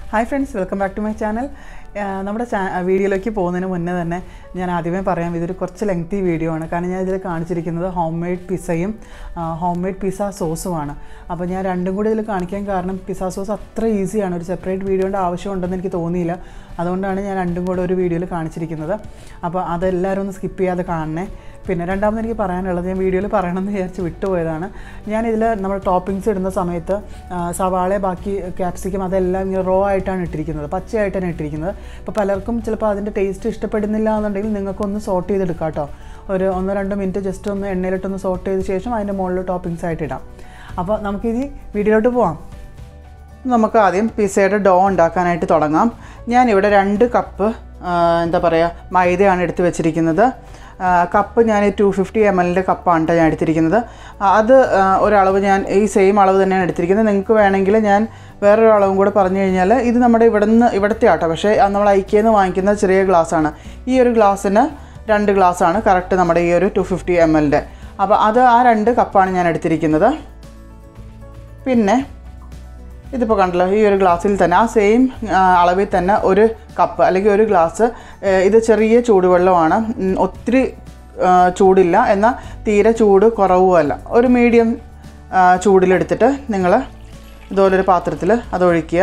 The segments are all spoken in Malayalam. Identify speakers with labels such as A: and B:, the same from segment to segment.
A: hi friends welcome back to my channel നമ്മുടെ ചാ വീഡിയോയിലേക്ക് പോകുന്നതിന് മുന്നേ തന്നെ ഞാൻ ആദ്യമേ പറയാം ഇതൊരു കുറച്ച് ലെങ്തി വീഡിയോ ആണ് കാരണം ഞാൻ ഇതിൽ കാണിച്ചിരിക്കുന്നത് ഹോം മെയ്ഡ് പിസ്സയും ഹോം മെയ്ഡ് പിസ്സ സോസുമാണ് അപ്പോൾ ഞാൻ രണ്ടും കൂടി ഇതിൽ കാണിക്കാൻ കാരണം പിസ്സ സോസ് അത്ര ഈസിയാണ് ഒരു സെപ്പറേറ്റ് വീഡിയോൻ്റെ ആവശ്യമുണ്ടെന്ന് എനിക്ക് തോന്നിയില്ല അതുകൊണ്ടാണ് ഞാൻ രണ്ടും കൂടെ ഒരു വീഡിയോയിൽ കാണിച്ചിരിക്കുന്നത് അപ്പോൾ അതെല്ലാവരും ഒന്ന് സ്കിപ്പ് ചെയ്യാതെ കാണണേ പിന്നെ രണ്ടാമത് എനിക്ക് പറയാനുള്ളത് ഞാൻ വീഡിയോയിൽ പറയണമെന്ന് വിചാരിച്ച് വിട്ടുപോയതാണ് ഞാനിതിൽ നമ്മൾ ടോപ്പിങ്സ് ഇടുന്ന സമയത്ത് ആ, സവാള ബാക്കി ക്യാപ്സിക്കം അതെല്ലാം ഇങ്ങനെ റോ ആയിട്ടാണ് ഇട്ടിരിക്കുന്നത് പച്ചയായിട്ടാണ് ഇട്ടിരിക്കുന്നത് അപ്പോൾ പലർക്കും ചിലപ്പോൾ അതിൻ്റെ ടേസ്റ്റ് ഇഷ്ടപ്പെടുന്നില്ല എന്നുണ്ടെങ്കിൽ നിങ്ങൾക്കൊന്ന് സോട്ട് ചെയ്തെടുക്കാം കേട്ടോ ഒരു ഒന്നോ രണ്ടോ മിനിറ്റ് ജസ്റ്റ് ഒന്ന് എണ്ണയിലിട്ടൊന്ന് സോട്ട് ചെയ്ത ശേഷം അതിൻ്റെ മുകളിൽ ടോപ്പിങ്സ് ആയിട്ട് ഇടാം അപ്പോൾ നമുക്കിനി വീഡിയോയിലോട്ട് പോവാം നമുക്ക് ആദ്യം പിസയുടെ ഡോ ഉണ്ടാക്കാനായിട്ട് തുടങ്ങാം ഞാനിവിടെ രണ്ട് കപ്പ് ആ, എന്താ പറയുക മൈദയാണ് എടുത്ത് വെച്ചിരിക്കുന്നത് ആ, കപ്പ് ഞാൻ ടു ഫിഫ്റ്റി എം എല്ലിൻ്റെ കപ്പാണ് ട്ടോ ഞാൻ എടുത്തിരിക്കുന്നത് ആ, അത് ആ, ഒരളവ് ഞാൻ ഈ സെയിം അളവ് തന്നെയാണ് എടുത്തിരിക്കുന്നത് നിങ്ങൾക്ക് വേണമെങ്കിൽ ഞാൻ വേറൊരു അളവും കൂടെ പറഞ്ഞു കഴിഞ്ഞാൽ ഇത് നമ്മുടെ ഇവിടെ നിന്ന് ഇവിടുത്തെ ആട്ടോ പക്ഷേ അത് നമ്മൾ ഐക്യയിൽ നിന്ന് വാങ്ങിക്കുന്ന ചെറിയ ഗ്ലാസ്സാണ് ഈ ഒരു ഗ്ലാസ്സിന് രണ്ട് ഗ്ലാസ്സാണ് കറക്റ്റ് നമ്മുടെ ഈ ഒരു ടു ഫിഫ്റ്റി എം എല്ലിൻ്റെ അപ്പോൾ അത് ആ രണ്ട് കപ്പാണ് ഞാൻ എടുത്തിരിക്കുന്നത് പിന്നെ ഇതിപ്പോൾ കണ്ടല്ലോ ഈ ഒരു ഗ്ലാസ്സിൽ തന്നെ ആ സെയിം അളവിൽ തന്നെ ഒരു കപ്പ് അല്ലെങ്കിൽ ഒരു ഗ്ലാസ് ഏഹ്, ഇത് ചെറിയ ചൂടുവെള്ളമാണ് ഉം, ഒത്തിരി ആ, ചൂടില്ല എന്നാൽ തീരെ ചൂട് കുറവുമല്ല ഒരു മീഡിയം ചൂടിലെടുത്തിട്ട് നിങ്ങൾ ഇതുപോലൊരു പാത്രത്തിൽ അത് ഒഴിക്കുക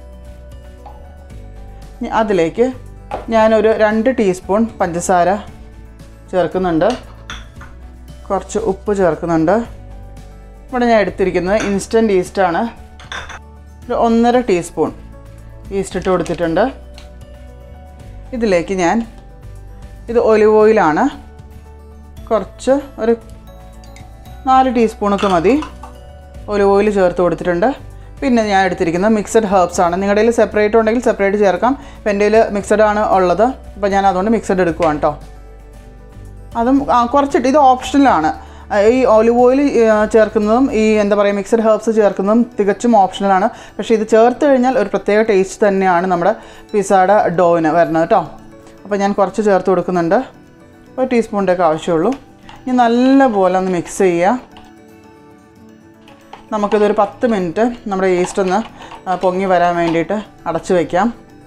A: ഇനി അതിലേക്ക് ഞാനൊരു രണ്ട് ടീസ്പൂൺ പഞ്ചസാര ചേർക്കുന്നുണ്ട് കുറച്ച് ഉപ്പ് ചേർക്കുന്നുണ്ട് ഇവിടെ ഞാൻ എടുത്തിരിക്കുന്നത് ഇൻസ്റ്റൻറ്റ് ഈസ്റ്റാണ് ഒരു ഒന്നര ടീസ്പൂൺ ഈസ്റ്റ് ഇട്ട് കൊടുത്തിട്ടുണ്ട് ഇതിലേക്ക് ഞാൻ ഇത് ഒലിവ് ഓയിലാണ് കുറച്ച് ഒരു നാല് ടീസ്പൂണൊക്കെ മതി ഒലിവ് ഓയിൽ ചേർത്ത് കൊടുത്തിട്ടുണ്ട് പിന്നെ ഞാൻ എടുത്തിരിക്കുന്നത് മിക്സഡ് ഹെർബ്സ് ആണ് നിങ്ങളുടെ കയ്യിൽ സെപ്പറേറ്റ് ഉണ്ടെങ്കിൽ സെപ്പറേറ്റ് ചേർക്കാം ഇപ്പം എൻ്റെ കയ്യിൽ മിക്സഡ് ആണ് ഉള്ളത് അപ്പോൾ ഞാൻ അതുകൊണ്ട് മിക്സഡ് എടുക്കുവാണ് കേട്ടോ അതും ആ, കുറച്ചിട്ട് ഇത് ഓപ്ഷണലാണ് ആ, ഈ ഒലിവ് ഓയിൽ ചേർക്കുന്നതും ഈ എന്താ പറയുക മിക്സഡ് ഹെർബ്സ് ചേർക്കുന്നതും തികച്ചും ഓപ്ഷണലാണ് പക്ഷേ ഇത് ചേർത്ത് കഴിഞ്ഞാൽ ഒരു പ്രത്യേക ടേസ്റ്റ് തന്നെയാണ് നമ്മുടെ പിസ്സയുടെ ഡോവിന് വരുന്നത് കേട്ടോ അപ്പോൾ ഞാൻ കുറച്ച് ചേർത്ത് കൊടുക്കുന്നുണ്ട് ഒരു ടീസ്പൂണിൻ്റെ ഒക്കെ ആവശ്യമുള്ളൂ ഇനി നല്ലപോലെ ഒന്ന് മിക്സ് ചെയ്യുക നമുക്കിതൊരു പത്ത് മിനിറ്റ് നമ്മുടെ ഈസ്റ്റ് ഒന്ന് ആ, പൊങ്ങി വരാൻ വേണ്ടിയിട്ട് അടച്ചു വയ്ക്കാം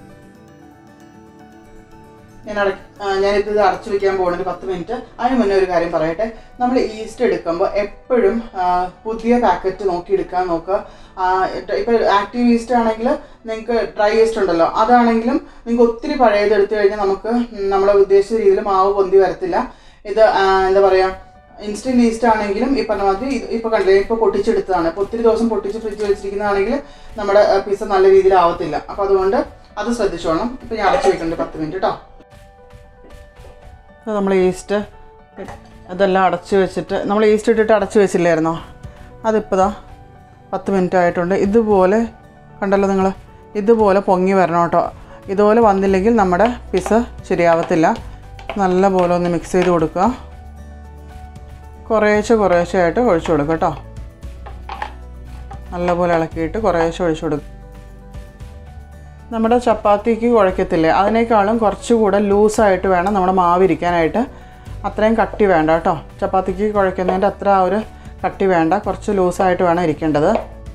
A: ഞാൻ അട ആ, ഞാനിപ്പോൾ ഇത് അടച്ചു വെക്കാൻ പോകുന്നത് ഒരു പത്ത് മിനിറ്റ് അതിന് മുന്നേ ഒരു കാര്യം പറയട്ടെ നമ്മൾ ഈസ്റ്റ് എടുക്കുമ്പോൾ എപ്പോഴും ആ, പുതിയ പാക്കറ്റ് നോക്കി എടുക്കാൻ നോക്കുക ഇപ്പോൾ ആക്റ്റീവ് ഈസ്റ്റ് ആണെങ്കിൽ നിങ്ങൾക്ക് ഡ്രൈ ഈസ്റ്റ് ഉണ്ടല്ലോ അതാണെങ്കിലും നിങ്ങൾക്ക് ഒത്തിരി പഴയത് എടുത്തു കഴിഞ്ഞാൽ നമുക്ക് നമ്മൾ ഉദ്ദേശിച്ച രീതിയിൽ മാവ് പൊന്തി വരത്തില്ല ഇത് ആ, എന്താ പറയുക ഇൻസ്റ്റൻറ്റ് ഈസ്റ്റ് ആണെങ്കിലും ഈ പറഞ്ഞ മാതിരി ഇത് ഇപ്പോൾ കണ്ടില്ലേ ഇപ്പോൾ പൊട്ടിച്ചെടുത്തതാണ് ഇപ്പോൾ ഒത്തിരി ദിവസം പൊട്ടിച്ച് ഫ്രിഡ്ജ് വെച്ചിരിക്കുന്നതാണെങ്കിൽ നമ്മുടെ പിസ്സ നല്ല രീതിയിൽ ആവത്തില്ല അപ്പോൾ അതുകൊണ്ട് അത് ശ്രദ്ധിച്ചോണം ഇപ്പോൾ ഞാൻ അടച്ചു വെക്കുന്നുണ്ട് പത്ത് മിനിറ്റ് കേട്ടോ അത് നമ്മൾ ഈസ്റ്റ് അതെല്ലാം അടച്ച് വെച്ചിട്ട് നമ്മൾ ഈസ്റ്റ് ഇട്ടിട്ട് അടച്ച് വെച്ചില്ലായിരുന്നോ അതിപ്പോൾ ദാ പത്ത് മിനിറ്റ് ആയിട്ടുണ്ട് ഇതുപോലെ കണ്ടല്ലോ നിങ്ങൾ ഇതുപോലെ പൊങ്ങി വരണം കേട്ടോ ഇതുപോലെ വന്നില്ലെങ്കിൽ നമ്മുടെ പിസ്സ ശരിയാവത്തില്ല നല്ല പോലെ ഒന്ന് മിക്സ് ചെയ്ത് കൊടുക്കുക കുറേശ്ശെ കുറേശ്ശെ ആയിട്ട് ഒഴിച്ചു കൊടുക്കുക കേട്ടോ നല്ലപോലെ ഇളക്കിയിട്ട് കുറേശ്ശെ ഒഴിച്ചു കൊടുക്കുക നമ്മുടെ ചപ്പാത്തിക്ക് കുഴക്കത്തില്ലേ അതിനേക്കാളും കുറച്ചുകൂടെ ലൂസായിട്ട് വേണം നമ്മുടെ മാവ് ഇരിക്കാനായിട്ട് അത്രയും കട്ടി വേണ്ട കേട്ടോ ചപ്പാത്തിക്ക് കുഴക്കുന്നതിൻ്റെ അത്ര ആ ഒരു കട്ടി വേണ്ട കുറച്ച് ലൂസായിട്ട് വേണം ഇരിക്കേണ്ടത്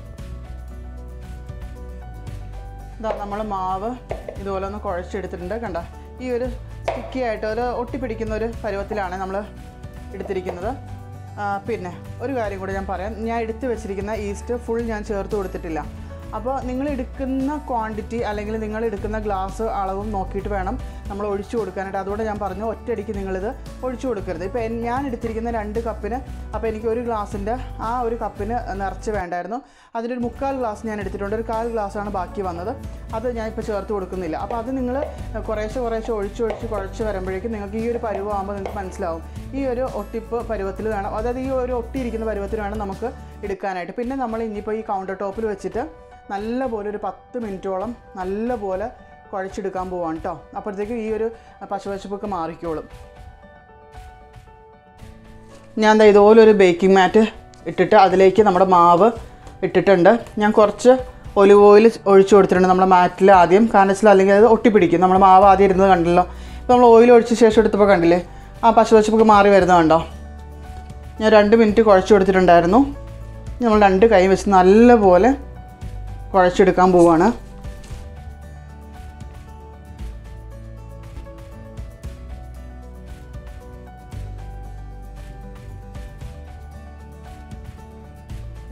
A: ഇതാ നമ്മൾ മാവ് ഇതുപോലെ ഒന്ന് കുഴച്ചെടുത്തിട്ടുണ്ട് കണ്ട ഈ ഒരു സ്റ്റിക്കി ആയിട്ട് ഒരു ഒട്ടിപ്പിടിക്കുന്ന ഒരു പരുവത്തിലാണ് നമ്മൾ എടുത്തിരിക്കുന്നത് ആ, പിന്നെ ഒരു കാര്യം കൂടി ഞാൻ പറയാം ഞാൻ എടുത്തു വെച്ചിരിക്കുന്ന ഈസ്റ്റ് ഫുൾ ഞാൻ ചേർത്ത് കൊടുത്തിട്ടില്ല അപ്പോൾ നിങ്ങൾ എടുക്കുന്ന ക്വാണ്ടിറ്റി അല്ലെങ്കിൽ നിങ്ങൾ എടുക്കുന്ന ഗ്ലാസ് അളവും നോക്കിയിട്ട് വേണം നമ്മൾ ഒഴിച്ചു കൊടുക്കാനായിട്ട് അതുകൊണ്ട് ഞാൻ പറഞ്ഞു ഒറ്റയടിക്ക് നിങ്ങളിത് ഒഴിച്ചു കൊടുക്കരുത് ഇപ്പോൾ എൻ- ഞാൻ എടുത്തിരിക്കുന്ന രണ്ട് കപ്പിന് അപ്പോൾ എനിക്ക് ഒരു ഗ്ലാസിൻ്റെ ആ ഒരു കപ്പിന് നിറച്ച് വേണ്ടായിരുന്നു അതിൻ്റെ ഒരു മുക്കാൽ ഗ്ലാസ് ഞാൻ എടുത്തിട്ടുണ്ട് ഒരു കാൽ ഗ്ലാസ്സാണ് ബാക്കി വന്നത് അത് ഞാൻ ഇപ്പോൾ ചേർത്ത് കൊടുക്കുന്നില്ല അപ്പോൾ അത് നിങ്ങൾ കുറേശ്ശെ കുറേശ്ശെ ഒഴിച്ച് ഒഴിച്ച് കുഴച്ച് വരുമ്പോഴേക്കും നിങ്ങൾക്ക് ഈ ഒരു പരുവമാകുമ്പോൾ നിങ്ങൾക്ക് മനസ്സിലാവും ഈ ഒരു ഒട്ടിപ്പ് പരുവത്തിൽ വേണം അതായത് ഈ ഒരു ഒട്ടിയിരിക്കുന്ന പരുവത്തിൽ വേണം നമുക്ക് എടുക്കാനായിട്ട് പിന്നെ നമ്മൾ ഇനിയിപ്പോൾ ഈ കൗണ്ടർ ടോപ്പിൽ വെച്ചിട്ട് നല്ലപോലെ ഒരു പത്ത് മിനിറ്റോളം നല്ലപോലെ കുഴച്ചെടുക്കാൻ പോവാണ് കേട്ടോ അപ്പോഴത്തേക്കും ഈ ഒരു പശുപശപ്പൊക്കെ മാറിക്കോളും ഞാൻ ദാ ഇതുപോലെ ഒരു ബേക്കിംഗ് മാറ്റ് ഇട്ടിട്ട് അതിലേക്ക് നമ്മുടെ മാവ് ഇട്ടിട്ടുണ്ട് ഞാൻ കുറച്ച് ഒലിവ് ഓയിൽ ഒഴിച്ചു കൊടുത്തിട്ടുണ്ട് നമ്മുടെ മാറ്റിൽ ആദ്യം കാരണം വെച്ചാൽ അല്ലെങ്കിൽ അത് ഒട്ടിപ്പിടിക്കും നമ്മുടെ മാവ് ആദ്യം ഇരുന്നത് കണ്ടല്ലോ ഇപ്പോൾ നമ്മൾ ഓയിൽ ഒഴിച്ച ശേഷം എടുത്തപ്പോൾ കണ്ടില്ലേ ആ പശുപശപ്പൊക്കെ മാറി വരുന്നത് കണ്ടോ ഞാൻ രണ്ട് മിനിറ്റ് കുഴച്ച് കൊടുത്തിട്ടുണ്ടായിരുന്നു ഇനി നമ്മൾ രണ്ട് കൈ വെച്ച് നല്ലപോലെ കുഴച്ചെടുക്കാൻ പോവാണ്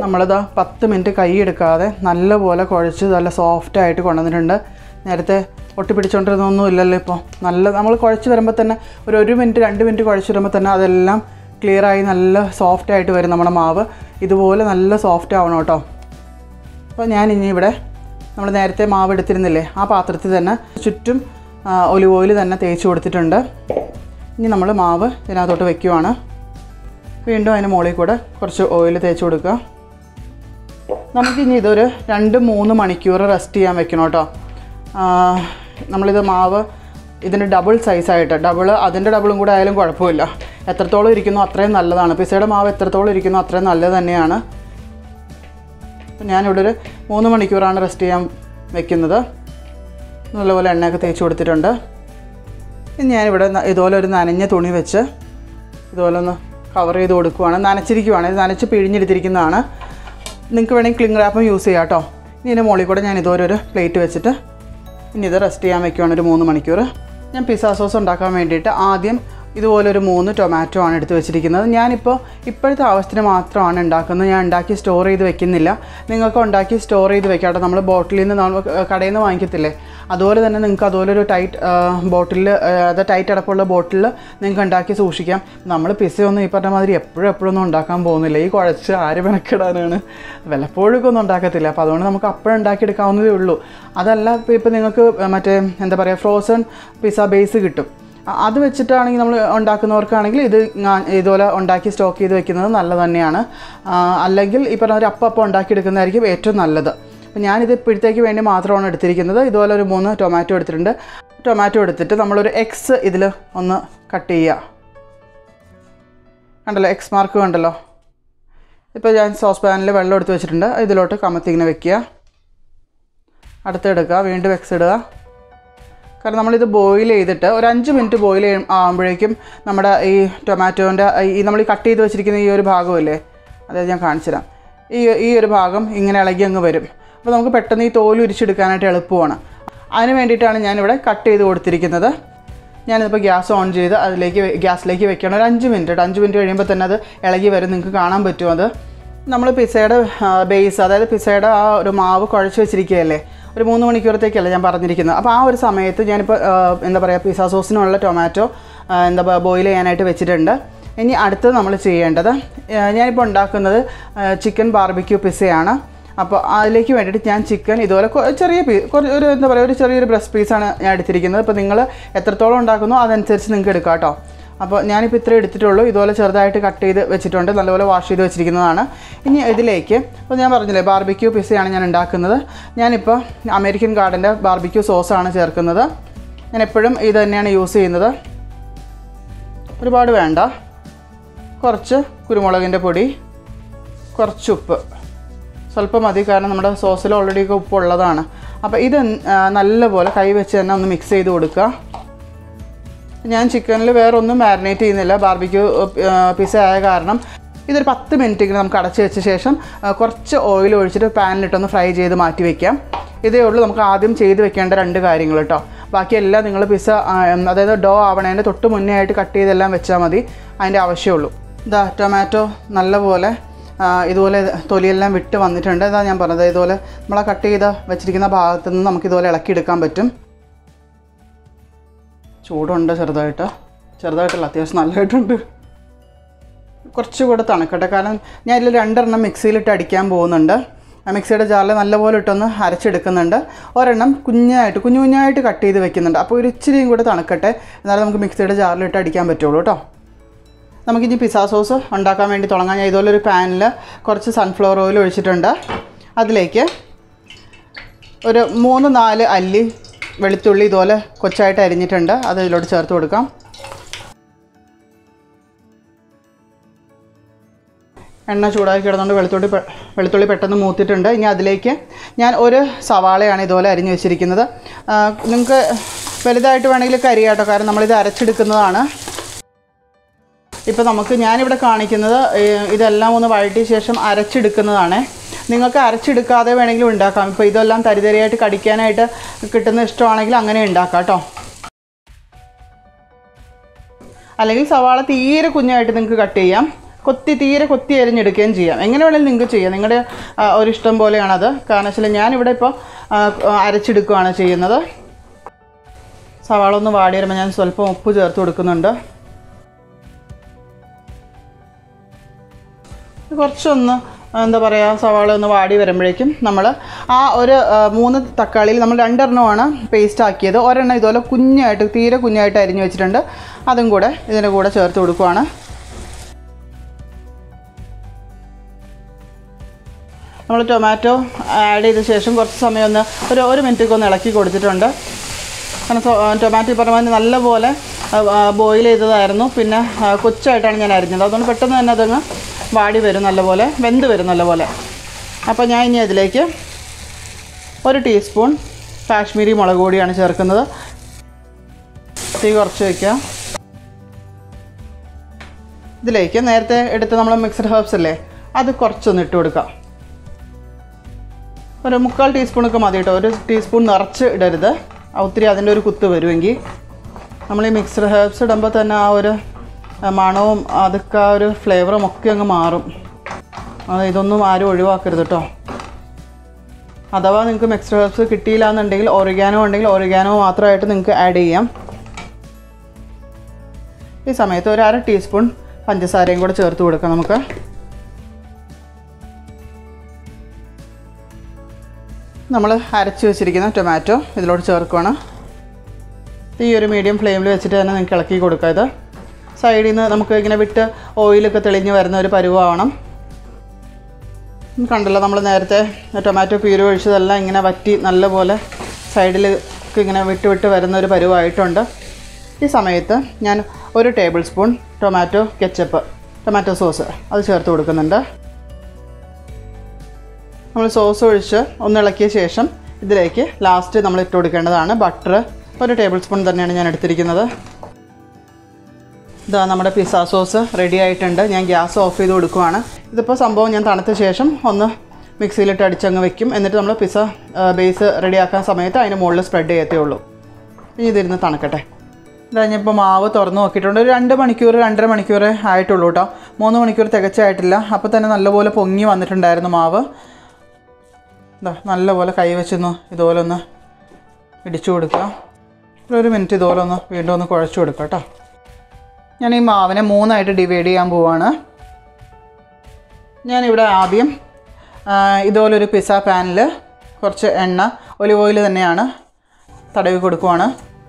A: നമ്മളിത് പത്ത് മിനിറ്റ് കൈ എടുക്കാതെ നല്ലപോലെ കുഴച്ച് നല്ല സോഫ്റ്റായിട്ട് കൊണ്ടുവന്നിട്ടുണ്ട് നേരത്തെ ഒട്ടിപ്പിടിച്ചുകൊണ്ടിരുന്നൊന്നും ഇല്ലല്ലോ ഇപ്പോൾ നല്ല നമ്മൾ കുഴച്ച് വരുമ്പോൾ തന്നെ ഒരു ഒരു മിനിറ്റ് രണ്ട് മിനിറ്റ് കുഴച്ച് വരുമ്പോൾ തന്നെ അതെല്ലാം ക്ലിയറായി നല്ല സോഫ്റ്റായിട്ട് വരും നമ്മുടെ മാവ് ഇതുപോലെ നല്ല സോഫ്റ്റ് ആവണം കേട്ടോ അപ്പോൾ ഞാൻ ഇനി ഇവിടെ നമ്മൾ നേരത്തെ മാവ് എടുത്തിരുന്നില്ലേ ആ പാത്രത്തിൽ തന്നെ ചുറ്റും ഒലിവ് ഓയിൽ തന്നെ തേച്ച് കൊടുത്തിട്ടുണ്ട് ഇനി നമ്മൾ മാവ് ഇതിനകത്തോട്ട് വെക്കുവാണ് വീണ്ടും അതിന് മുകളിൽ കൂടെ കുറച്ച് ഓയിൽ തേച്ച് കൊടുക്കുക നമുക്കിനി ഇതൊരു രണ്ട് മൂന്ന് മണിക്കൂർ റെസ്റ്റ് ചെയ്യാൻ വെക്കണം കേട്ടോ ആ, നമ്മളിത് മാവ് ഇതിൻ്റെ ഡബിൾ സൈസായിട്ട് ഡബിൾ അതിൻ്റെ ഡബിളും കൂടെ ആയാലും കുഴപ്പമില്ല എത്രത്തോളം ഇരിക്കുന്നു അത്രയും നല്ലതാണ് പിസയുടെ മാവ് എത്രത്തോളം ഇരിക്കുന്നു അത്രയും നല്ലത് തന്നെയാണ് അപ്പം ഞാനിവിടെ ഒരു മൂന്ന് മണിക്കൂറാണ് റെസ്റ്റ് ചെയ്യാൻ വെക്കുന്നത് നല്ലപോലെ എണ്ണയൊക്കെ തേച്ച് കൊടുത്തിട്ടുണ്ട് ഇനി ഞാനിവിടെ ന- ഇതുപോലെ ഒരു നനഞ്ഞ തുണി വെച്ച് ഇതുപോലെ ഒന്ന് കവർ ചെയ്ത് കൊടുക്കുവാണ് നനച്ചിരിക്കുവാണ് ഇത് നനച്ച് പിഴിഞ്ഞെടുത്തിരിക്കുന്നതാണ് നിങ്ങൾക്ക് വേണമെങ്കിൽ ക്ലിങ് റാപ്പും യൂസ് ചെയ്യാം കേട്ടോ ഇനി ഇതിൻ്റെ മുകളിൽ കൂടെ ഞാൻ ഇതുപോലെ ഒരു പ്ലേറ്റ് വെച്ചിട്ട് ഇനി ഇത് റെസ്റ്റ് ചെയ്യാൻ വെക്കുവാണ് ഒരു മൂന്ന് മണിക്കൂർ ഞാൻ പിസ്സ സോസ് ഉണ്ടാക്കാൻ വേണ്ടിയിട്ട് ആദ്യം ഇതുപോലെ ഒരു മൂന്ന് ടൊമാറ്റോ ആണ് എടുത്ത് വെച്ചിരിക്കുന്നത് ഞാനിപ്പോൾ ഇപ്പോഴത്തെ ആവശ്യത്തിന് മാത്രമാണ് ഉണ്ടാക്കുന്നത് ഞാൻ ഉണ്ടാക്കി സ്റ്റോർ ചെയ്ത് വെക്കുന്നില്ല നിങ്ങൾക്ക് ഉണ്ടാക്കി സ്റ്റോർ ചെയ്ത് വെക്കാട്ടെ നമ്മൾ ബോട്ടിലിൽ നിന്ന് നമ്മൾ കടയിൽ നിന്ന് വാങ്ങിക്കത്തില്ലേ അതുപോലെ തന്നെ നിങ്ങൾക്ക് അതുപോലെ ഒരു ടൈറ്റ് ബോട്ടിൽ അത് ടൈറ്റ് അടപ്പുള്ള ബോട്ടിൽ നിങ്ങൾക്ക് ഉണ്ടാക്കി സൂക്ഷിക്കാം നമ്മൾ പിസയൊന്നും ഈ പറഞ്ഞ മാതിരി എപ്പോഴും എപ്പോഴൊന്നും ഉണ്ടാക്കാൻ പോകുന്നില്ല ഈ കുഴച്ച് ആര് മെനക്കിടാനാണ് വല്ലപ്പോഴൊക്കെ ഒന്നും ഉണ്ടാക്കത്തില്ല അപ്പോൾ അതുകൊണ്ട് നമുക്ക് അപ്പോഴും ഉണ്ടാക്കിയെടുക്കാവുന്നതേ ഉള്ളൂ അതല്ല ഇപ്പോൾ ഇപ്പോൾ നിങ്ങൾക്ക് മറ്റേ എന്താ പറയുക ഫ്രോസൺ പിസ്സ ബേസ് കിട്ടും അ- അത് വെച്ചിട്ടാണെങ്കിൽ നമ്മൾ ഉണ്ടാക്കുന്നവർക്കാണെങ്കിൽ ഇത് ഞാ- ഇതുപോലെ ഉണ്ടാക്കി സ്റ്റോക്ക് ചെയ്ത് വെക്കുന്നത് നല്ലത് തന്നെയാണ് ആ, അല്ലെങ്കിൽ ഈ പറഞ്ഞ ഒരു അപ്പം അപ്പം ഉണ്ടാക്കിയെടുക്കുന്നതായിരിക്കും ഏറ്റവും നല്ലത് അപ്പം ഞാനിത് ഇപ്പോഴത്തേക്ക് വേണ്ടി മാത്രമാണ് എടുത്തിരിക്കുന്നത് ഇതുപോലെ ഒരു മൂന്ന് ടൊമാറ്റോ എടുത്തിട്ടുണ്ട് ടൊമാറ്റോ എടുത്തിട്ട് നമ്മളൊരു എക്സ് ഇതിൽ ഒന്ന് കട്ട് ചെയ്യുക കണ്ടല്ലോ എക്സ് മാർക്ക് കണ്ടല്ലോ ഇപ്പോൾ ഞാൻ സോസ് പാനിൽ വെള്ളം എടുത്ത് വെച്ചിട്ടുണ്ട് ഇതിലോട്ട് കമത്തി ഇങ്ങനെ വെക്കുക അടുത്തെടുക്കുക വീണ്ടും എക്സ് ഇടുക കാരണം നമ്മളിത് ബോയിൽ ചെയ്തിട്ട് ഒരു അഞ്ച് മിനിറ്റ് ബോയിൽ ആകുമ്പോഴേക്കും നമ്മുടെ ഈ ടൊമാറ്റോൻ്റെ ഈ നമ്മൾ ഈ കട്ട് ചെയ്ത് വെച്ചിരിക്കുന്ന ഈ ഒരു ഭാഗമില്ലേ അതായത് ഞാൻ കാണിച്ചു തരാം ഈ ഈ ഒരു ഭാഗം ഇങ്ങനെ ഇളകി അങ്ങ് വരും അപ്പോൾ നമുക്ക് പെട്ടെന്ന് ഈ തോല് ഉരിച്ചെടുക്കാനായിട്ട് എളുപ്പമാണ് അതിന് വേണ്ടിയിട്ടാണ് ഞാനിവിടെ കട്ട് ചെയ്ത് കൊടുത്തിരിക്കുന്നത് ഞാനിതിപ്പോൾ ഗ്യാസ് ഓൺ ചെയ്ത് അതിലേക്ക് വെ- ഗ്യാസിലേക്ക് വെക്കണം ഒരു അഞ്ച് മിനിറ്റ് കേട്ടോ അഞ്ച് മിനിറ്റ് കഴിയുമ്പോൾ തന്നെ അത് ഇളകി വരും നിങ്ങൾക്ക് കാണാൻ പറ്റും അത് നമ്മൾ പിസയുടെ ബേസ് അതായത് പിസയുടെ ആ ഒരു മാവ് കുഴച്ച് വെച്ചിരിക്കുകയല്ലേ ഒരു മൂന്ന് മണിക്കൂറത്തേക്കല്ല ഞാൻ പറഞ്ഞിരിക്കുന്നത് അപ്പോൾ ആ ഒരു സമയത്ത് ഞാനിപ്പോൾ ആ, എന്താ പറയുക പിസ്സ സോസിനുള്ള ടൊമാറ്റോ ആ, എന്താ ബോയിൽ ചെയ്യാനായിട്ട് വെച്ചിട്ടുണ്ട് ഇനി അടുത്തത് നമ്മൾ ചെയ്യേണ്ടത് ആ, ഞാനിപ്പോൾ ഉണ്ടാക്കുന്നത് ചിക്കൻ ബാർബിക്യൂ പിസ്സയാണ് അപ്പോൾ അതിലേക്ക് വേണ്ടിയിട്ട് ഞാൻ ചിക്കൻ ഇതുപോലെ കൊ- ചെറിയ പീ കുറച്ച് ഒരു എന്താ പറയുക ഒരു ചെറിയൊരു ബ്രസ്റ്റ് പീസാണ് ഞാൻ എടുത്തിരിക്കുന്നത് ഇപ്പോൾ നിങ്ങൾ എത്രത്തോളം ഉണ്ടാക്കുന്നോ അതനുസരിച്ച് നിങ്ങൾക്ക് എടുക്കാം കേട്ടോ അപ്പോൾ ഞാനിപ്പോൾ ഇത്രേ എടുത്തിട്ടുള്ളൂ ഇതുപോലെ ചെറുതായിട്ട് കട്ട് ചെയ്ത് വെച്ചിട്ടുണ്ട് നല്ലപോലെ വാഷ് ചെയ്ത് വെച്ചിരിക്കുന്നതാണ് ഇനി ഇതിലേക്ക് ഇപ്പോൾ ഞാൻ പറഞ്ഞില്ലേ ബാർബിക്യൂ പിസയാണ് ഞാൻ ഉണ്ടാക്കുന്നത് ഞാനിപ്പോൾ അമേരിക്കൻ ഗാർഡൻ്റെ ബാർബിക്യൂ സോസാണ് ചേർക്കുന്നത് ഞാൻ എപ്പോഴും ഇത് തന്നെയാണ് യൂസ് ചെയ്യുന്നത് ഒരുപാട് വേണ്ട കുറച്ച് കുരുമുളകിൻ്റെ പൊടി കുറച്ച് ഉപ്പ് സ്വല്പം മതി കാരണം നമ്മുടെ സോസിൽ ഓൾറെഡി ഒക്കെ ഉപ്പ് ഉള്ളതാണ് അപ്പോൾ ഇത് ആ, നല്ലപോലെ കൈ വെച്ച് തന്നെ ഒന്ന് മിക്സ് ചെയ്ത് കൊടുക്കുക ഞാൻ ചിക്കനിൽ വേറെ ഒന്നും മാരിനേറ്റ് ചെയ്യുന്നില്ല ബാർബിക്യൂ പിസ്സ ആയ കാരണം ഇതൊരു പത്ത് മിനിറ്റ് ഇങ്ങനെ നമുക്ക് അടച്ച് വെച്ച ശേഷം ആ, കുറച്ച് ഓയിൽ ഒഴിച്ചിട്ട് പാനിലിട്ടൊന്ന് ഫ്രൈ ചെയ്ത് മാറ്റി വയ്ക്കാം ഇതേ ഉള്ളൂ നമുക്ക് ആദ്യം ചെയ്ത് വെക്കേണ്ട രണ്ട് കാര്യങ്ങൾ കേട്ടോ ബാക്കിയെല്ലാം നിങ്ങൾ പിസ്സ ആ, അതായത് ഡോ ആവണേൻ്റെ തൊട്ട് മുന്നേ ആയിട്ട് കട്ട് ചെയ്തെല്ലാം വെച്ചാൽ മതി അതിൻ്റെ ആവശ്യമുള്ളൂ ഇതാ ടൊമാറ്റോ നല്ലപോലെ ആ, ഇതുപോലെ തൊലിയെല്ലാം വിട്ട് വന്നിട്ടുണ്ട് ഇതാ ഞാൻ പറഞ്ഞത് ഇതുപോലെ നമ്മളെ കട്ട് ചെയ്ത് വെച്ചിരിക്കുന്ന ഭാഗത്ത് നിന്ന് നമുക്ക് ഇതുപോലെ ഇളക്കിയെടുക്കാൻ പറ്റും ചൂടുണ്ട് ചെറുതായിട്ട് ചെറുതായിട്ടല്ല അത്യാവശ്യം നല്ലതായിട്ടുണ്ട് കുറച്ചുകൂടെ തണുക്കട്ടെ കാരണം ഞാൻ ഇതിൽ രണ്ടെണ്ണം മിക്സിയിലിട്ട് അടിക്കാൻ പോകുന്നുണ്ട് ആ മിക്സിയുടെ ജാറിൽ നല്ലപോലെ ഇട്ടൊന്ന് അരച്ചെടുക്കുന്നുണ്ട് ഒരെണ്ണം കുഞ്ഞായിട്ട് കുഞ്ഞു കുഞ്ഞായിട്ട് കട്ട് ചെയ്ത് വെക്കുന്നുണ്ട് അപ്പോൾ ഒരു ഇച്ചിരിയും കൂടെ തണുക്കട്ടെ എന്നാലും നമുക്ക് മിക്സിയുടെ ജാറിലിട്ട് അടിക്കാൻ പറ്റുള്ളൂ കേട്ടോ നമുക്കിനി പിസ്സ സോസ് ഉണ്ടാക്കാൻ വേണ്ടി തുടങ്ങാം ഞാൻ ഇതുപോലെ ഒരു പാനിൽ കുറച്ച് സൺഫ്ലവർ ഓയിൽ ഒഴിച്ചിട്ടുണ്ട് അതിലേക്ക് ഒരു മൂന്ന് നാല് അല്ലി വെളുത്തുള്ളി ഇതുപോലെ കൊച്ചായിട്ട് അരിഞ്ഞിട്ടുണ്ട് അത് ഇതിലോട്ട് ചേർത്ത് കൊടുക്കാം എണ്ണ ചൂടാക്കി കിടന്നുകൊണ്ട് വെളുത്തുള്ളി പെ- വെളുത്തുള്ളി പെട്ടെന്ന് മൂത്തിട്ടുണ്ട് ഇനി അതിലേക്ക് ഞാൻ ഒരു സവാളയാണ് ഇതുപോലെ അരിഞ്ഞു വെച്ചിരിക്കുന്നത് നിങ്ങൾക്ക് വലുതായിട്ട് വേണമെങ്കിൽ കരിയാട്ടോ കാരണം നമ്മളിത് അരച്ചെടുക്കുന്നതാണ് ഇപ്പോൾ നമുക്ക് ഞാനിവിടെ കാണിക്കുന്നത് ഈ ഇതെല്ലാം ഒന്ന് വഴറ്റിയ ശേഷം അരച്ചെടുക്കുന്നതാണ് നിങ്ങൾക്ക് അരച്ചെടുക്കാതെ വേണമെങ്കിലും ഉണ്ടാക്കാം ഇപ്പോൾ ഇതെല്ലാം തരിതരിയായിട്ട് കടിക്കാനായിട്ട് കിട്ടുന്ന ഇഷ്ടമാണെങ്കിൽ അങ്ങനെ ഉണ്ടാക്കാം കേട്ടോ അല്ലെങ്കിൽ സവാള തീരെ കുഞ്ഞായിട്ട് നിങ്ങൾക്ക് കട്ട് ചെയ്യാം കൊത്തി തീരെ കൊത്തി അരിഞ്ഞെടുക്കുകയും ചെയ്യാം എങ്ങനെ വേണമെങ്കിലും നിങ്ങൾക്ക് ചെയ്യാം നിങ്ങളുടെ ആ, ഒരു ഇഷ്ടം പോലെയാണത് കാരണം വെച്ചാൽ ഞാനിവിടെ ഇപ്പോൾ അരച്ചെടുക്കുകയാണ് ചെയ്യുന്നത് സവാള ഒന്ന് വാടി വരുമ്പോൾ ഞാൻ സ്വല്പം ഉപ്പ് ചേർത്ത് കൊടുക്കുന്നുണ്ട് കുറച്ചൊന്ന് എന്താ പറയുക സവാള ഒന്ന് വാടി വരുമ്പോഴേക്കും നമ്മൾ ആ ഒരു ആ, മൂന്ന് തക്കാളിയിൽ നമ്മൾ രണ്ടെണ്ണമാണ് പേസ്റ്റ് ആക്കിയത് ഒരെണ്ണം ഇതുപോലെ കുഞ്ഞായിട്ട് തീരെ കുഞ്ഞായിട്ട് അരിഞ്ഞു വെച്ചിട്ടുണ്ട് അതും കൂടെ ഇതിൻ്റെ കൂടെ ചേർത്ത് കൊടുക്കുവാണ് നമ്മൾ ടൊമാറ്റോ ആഡ് ചെയ്ത ശേഷം കുറച്ച് സമയം ഒന്ന് ഒരു ഒരു മിനിറ്റൊക്കെ ഒന്ന് ഇളക്കി കൊടുത്തിട്ടുണ്ട് കാരണം സോ- ടൊമാറ്റോ ഈ പറഞ്ഞ പോലെ നല്ലപോലെ ബോയിൽ ചെയ്തതായിരുന്നു പിന്നെ ആ, കൊച്ചായിട്ടാണ് ഞാൻ അരിഞ്ഞത് അതുകൊണ്ട് പെട്ടെന്ന് തന്നെ അതങ്ങ് വാടി വരും നല്ലപോലെ വെന്ത് വരും നല്ലപോലെ അപ്പോൾ ഞാൻ ഇനി അതിലേക്ക് ഒരു ടീസ്പൂൺ കാശ്മീരി മുളക് പൊടിയാണ് ചേർക്കുന്നത് തീ കുറച്ച് വയ്ക്കുക ഇതിലേക്ക് നേരത്തെ എടുത്ത് നമ്മൾ മിക്സഡ് ഹേർബ്സ് അല്ലേ അത് കുറച്ചൊന്ന് ഇട്ട് കൊടുക്കാം ഒരു മുക്കാൽ ടീസ്പൂണൊക്കെ മതി കേട്ടോ ഒരു ടീസ്പൂൺ നിറച്ച് ഇടരുത് ആ ഒത്തിരി അതിൻ്റെ ഒരു കുത്ത് വരുമെങ്കിൽ നമ്മൾ ഈ മിക്സ്ഡ് ഹെർബ്സ് ഇടുമ്പോൾ തന്നെ ആ ഒരു ആ, മണവും അതൊക്കെ ആ ഒരു ഫ്ലേവറും ഒക്കെ അങ്ങ് മാറും അത് ഇതൊന്നും ആരും ഒഴിവാക്കരുത് കേട്ടോ അഥവാ നിങ്ങൾക്ക് മിക്സ്ഡ് ഹെർബ്സ് കിട്ടിയില്ല എന്നുണ്ടെങ്കിൽ ഒറിഗാനോ ഉണ്ടെങ്കിൽ ഒറിഗാനോ മാത്രമായിട്ട് നിങ്ങൾക്ക് ആഡ് ചെയ്യാം ഈ സമയത്ത് ഒരു അര ടീസ്പൂൺ പഞ്ചസാരയും കൂടെ ചേർത്ത് കൊടുക്കാം നമുക്ക് നമ്മൾ അരച്ച് വെച്ചിരിക്കുന്ന ടൊമാറ്റോ ഇതിലോട്ട് ചേർക്കുകയാണ് ഈ ഒരു മീഡിയം ഫ്ലെയിമിൽ വെച്ചിട്ട് തന്നെ നിങ്ങൾക്ക് ഇളക്കി കൊടുക്കുക ഇത് സൈഡിൽ നിന്ന് നമുക്ക് ഇങ്ങനെ വിട്ട് ഓയിലൊക്കെ തെളിഞ്ഞ് വരുന്ന ഒരു പരുവാവണം ഉം കണ്ടല്ലോ നമ്മൾ നേരത്തെ ടൊമാറ്റോ പീര് ഒഴിച്ചതെല്ലാം ഇങ്ങനെ വറ്റി നല്ലപോലെ സൈഡിൽ ഇങ്ങനെ വിട്ട് വിട്ട് വരുന്ന ഒരു പരുവായിട്ടുണ്ട് ഈ സമയത്ത് ഞാൻ ഒരു tablespoon tomato ketchup tomato sauce അത് ചേർത്ത് കൊടുക്കുന്നുണ്ട് നമ്മൾ സോസ് ഒഴിച്ച് ഒന്ന് ഇളക്കിയ ശേഷം ഇതിലേക്ക് ലാസ്റ്റ് നമ്മൾ ഇട്ട് കൊടുക്കേണ്ടതാണ് ബട്ടർ ഒരു ടേബിൾ സ്പൂൺ തന്നെയാണ് ഞാൻ എടുത്തിരിക്കുന്നത് ഇതാ നമ്മുടെ പിസ്സ സോസ് റെഡി ആയിട്ടുണ്ട് ഞാൻ ഗ്യാസ് ഓഫ് ചെയ്ത് കൊടുക്കുവാണ് ഇതിപ്പോൾ സംഭവം ഞാൻ തണുത്ത ശേഷം ഒന്ന് മിക്സിയിലിട്ട് അടിച്ചങ്ങ് വെക്കും എന്നിട്ട് നമ്മൾ പിസ്സ ബേസ് റെഡിയാക്കാൻ സമയത്ത് അതിന് മുകളിൽ സ്പ്രെഡ് ചെയ്യത്തേ ഉള്ളൂ ഇനി ഇതിരുന്ന് തണുക്കട്ടെ കഴിഞ്ഞപ്പോൾ മാവ് തുറന്ന് നോക്കിയിട്ടുണ്ട് ഒരു രണ്ട് മണിക്കൂർ രണ്ടര മണിക്കൂർ ആയിട്ടുള്ളൂ കേട്ടോ മൂന്ന് മണിക്കൂർ തികച്ചായിട്ടില്ല അപ്പോൾ തന്നെ നല്ലപോലെ പൊങ്ങി വന്നിട്ടുണ്ടായിരുന്നു മാവ് ഇതാ നല്ലപോലെ കൈ വെച്ചൊന്ന് ഇതുപോലെ ഒന്ന് ഇടിച്ചു കൊടുക്കുക ഒരു ഒരു മിനിറ്റ് ഇതുപോലെ ഒന്ന് വീണ്ടും ഒന്ന് കുഴച്ച് കൊടുക്കുക കേട്ടോ ഞാൻ ഈ മാവിനെ മൂന്നായിട്ട് ഡിവൈഡ് ചെയ്യാൻ പോവാണ് ഞാനിവിടെ ആദ്യം ആ, ഇതുപോലൊരു പിസ്സ പാനിൽ കുറച്ച് എണ്ണ ഒലിവ് ഓയിൽ തന്നെയാണ് തടവി കൊടുക്കുവാണ്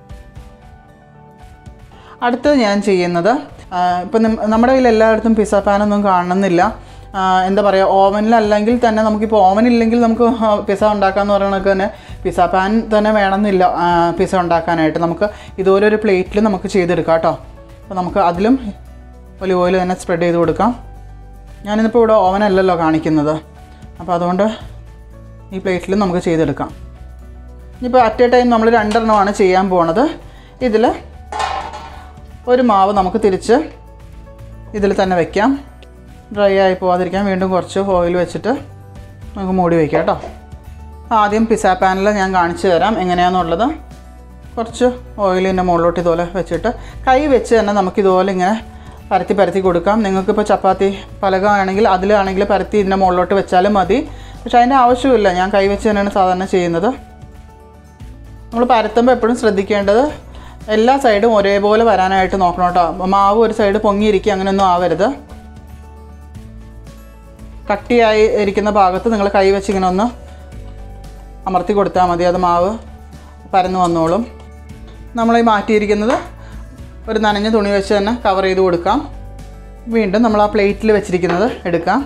A: അടുത്തത് ഞാൻ ചെയ്യുന്നത് ഇപ്പം നമ്മുടെ കയ്യിൽ എല്ലായിടത്തും പിസ്സ പാനൊന്നും കാണുന്നില്ല ആ, എന്താ പറയുക ഓവനിലല്ലെങ്കിൽ തന്നെ നമുക്കിപ്പോൾ ഓവനില്ലെങ്കിൽ നമുക്ക് പിസ്സ ഉണ്ടാക്കാമെന്ന് പറയണതൊക്കെ തന്നെ പിസ്സ പാൻ തന്നെ വേണമെന്നില്ല പിസ്സ ഉണ്ടാക്കാനായിട്ട് നമുക്ക് ഇതുപോലെ ഒരു പ്ലേറ്റിൽ നമുക്ക് ചെയ്തെടുക്കാം കേട്ടോ അപ്പോൾ നമുക്ക് അതിലും ഒലിവ് ഓയിൽ തന്നെ സ്പ്രെഡ് ചെയ്ത് കൊടുക്കാം ഞാനിന്നിപ്പോൾ ഇവിടെ ഓവനല്ലല്ലോ കാണിക്കുന്നത് അപ്പോൾ അതുകൊണ്ട് ഈ പ്ലേറ്റിൽ നമുക്ക് ചെയ്തെടുക്കാം ഇനിയിപ്പോൾ അറ്റ് എ ടൈം നമ്മൾ രണ്ടെണ്ണമാണ് ചെയ്യാൻ പോണത് ഇതിൽ ഒരു മാവ് നമുക്ക് തിരിച്ച് ഇതിൽ തന്നെ വെക്കാം ഡ്രൈ ആയി പോവാതിരിക്കാൻ വീണ്ടും കുറച്ച് ഓയിൽ വെച്ചിട്ട് നമുക്ക് മൂടി വയ്ക്കാം കേട്ടോ ആദ്യം പിസ്സ പാനിൽ ഞാൻ കാണിച്ചു തരാം എങ്ങനെയാണെന്നുള്ളത് കുറച്ച് ഓയിലിൻ്റെ മുകളിലോട്ട് ഇതുപോലെ വെച്ചിട്ട് കൈ വെച്ച് തന്നെ നമുക്ക് ഇതുപോലെ ഇങ്ങനെ പരത്തി പരത്തി കൊടുക്കാം നിങ്ങൾക്കിപ്പോൾ ചപ്പാത്തി പലക ആണെങ്കിൽ അതിലാണെങ്കിൽ പരത്തി ഇതിൻ്റെ മുകളിലോട്ട് വെച്ചാലും മതി പക്ഷെ അതിൻ്റെ ആവശ്യമില്ല ഞാൻ കൈ വെച്ച് തന്നെയാണ് സാധാരണ ചെയ്യുന്നത് നമ്മൾ പരത്തുമ്പോൾ എപ്പോഴും ശ്രദ്ധിക്കേണ്ടത് എല്ലാ സൈഡും ഒരേപോലെ വരാനായിട്ട് നോക്കണം കേട്ടോ മാവ് ഒരു സൈഡ് പൊങ്ങിയിരിക്കുക അങ്ങനെയൊന്നും ആവരുത് കട്ടിയായി ഇരിക്കുന്ന ഭാഗത്ത് നിങ്ങൾ കൈ വെച്ച് ഇങ്ങനെ ഒന്ന് അമർത്തി കൊടുത്താൽ മതി അത് മാവ് പരന്ന് വന്നോളും നമ്മൾ ഈ മാറ്റിയിരിക്കുന്നത് ഒരു നനഞ്ഞ തുണി വെച്ച് തന്നെ കവർ ചെയ്ത് കൊടുക്കാം വീണ്ടും നമ്മൾ ആ പ്ലേറ്റിൽ വെച്ചിരിക്കുന്നത് എടുക്കാം